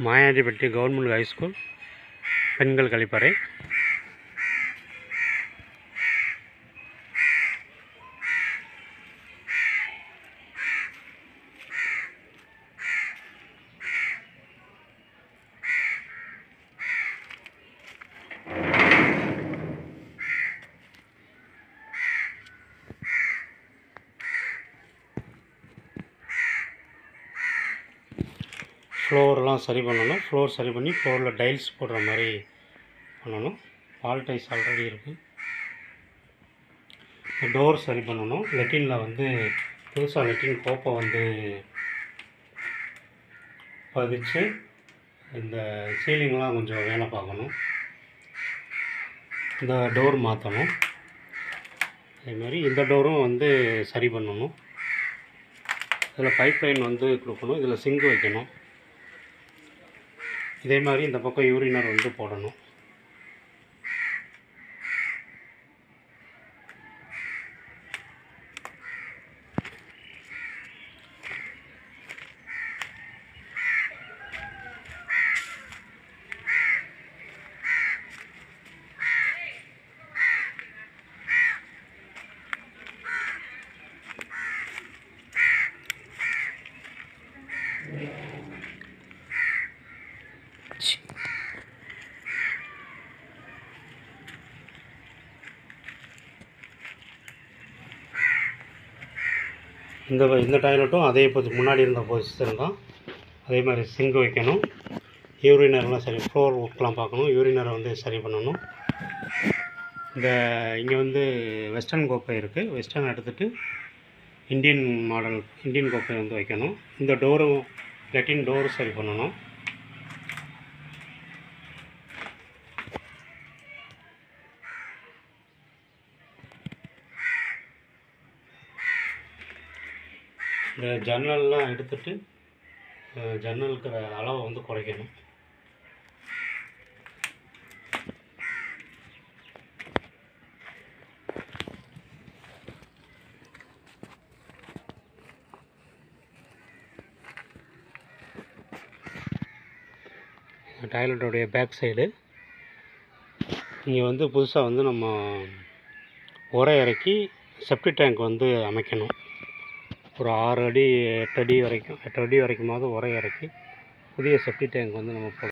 மாயாண்டிப்பட்டி government high school பெண்கள் கழிப்பறை ஃப்ளோர்லாம் சரி பண்ணணும் ஃப்ளோர் சரி பண்ணி ஃப்ளோரில் டைல்ஸ் போடுற மாதிரி பண்ணணும் வால் டைல்ஸ் ஆல்ரெடி இருக்குது டோர் சரி பண்ணணும் லெட்டினில் வந்து புதுசாக லெட்டின் கோப்பை வந்து பதிச்சு இந்த சீலிங்லாம் கொஞ்சம் வேலை பார்க்கணும் இந்த டோர் மாற்றணும் அதேமாதிரி இந்த டோரும் வந்து சரி பண்ணணும் இதில் பைப் லைன் வந்து கொடுக்கணும் இதில் சிங்க் வைக்கணும் இதே மாதிரி இந்த பக்கம் யூரினர் வந்து போடணும் இந்த இந்த டாய்லெட்டும் அதே பொசி முன்னாடி இருந்த பொசிஷன் தான் அதே மாதிரி சிங்க் வைக்கணும் யூரினர்லாம் சரி ஃப்ளோர் ஒர்க்லாம் பார்க்கணும் யூரினரை வந்து சரி பண்ணணும் இந்த இங்கே வந்து வெஸ்டர்ன் கோப்பை இருக்குது வெஸ்டர்ன் எடுத்துகிட்டு இந்தியன் மாடல் இந்தியன் கோப்பை வந்து வைக்கணும் இந்த டோரும் லெட்டின் டோர் சரி பண்ணணும் இந்த ஜன்னல்லாம் எடுத்துட்டு அஹ், ஜன்னலுக்கு அளவை வந்து குறைக்கணும் டாய்லெட்டோடைய பேக் சைடு இங்கே வந்து புதுசாக வந்து நம்ம உரை இறக்கி செப்டி டேங்க் வந்து அமைக்கணும் ஒரு ஆறு அடி எட்டு அடி வரைக்கும் எட்டு அடி வரைக்குமாவது உரை இறக்கி புதிய செப்டி டேங்க் வந்து நம்ம போடணும்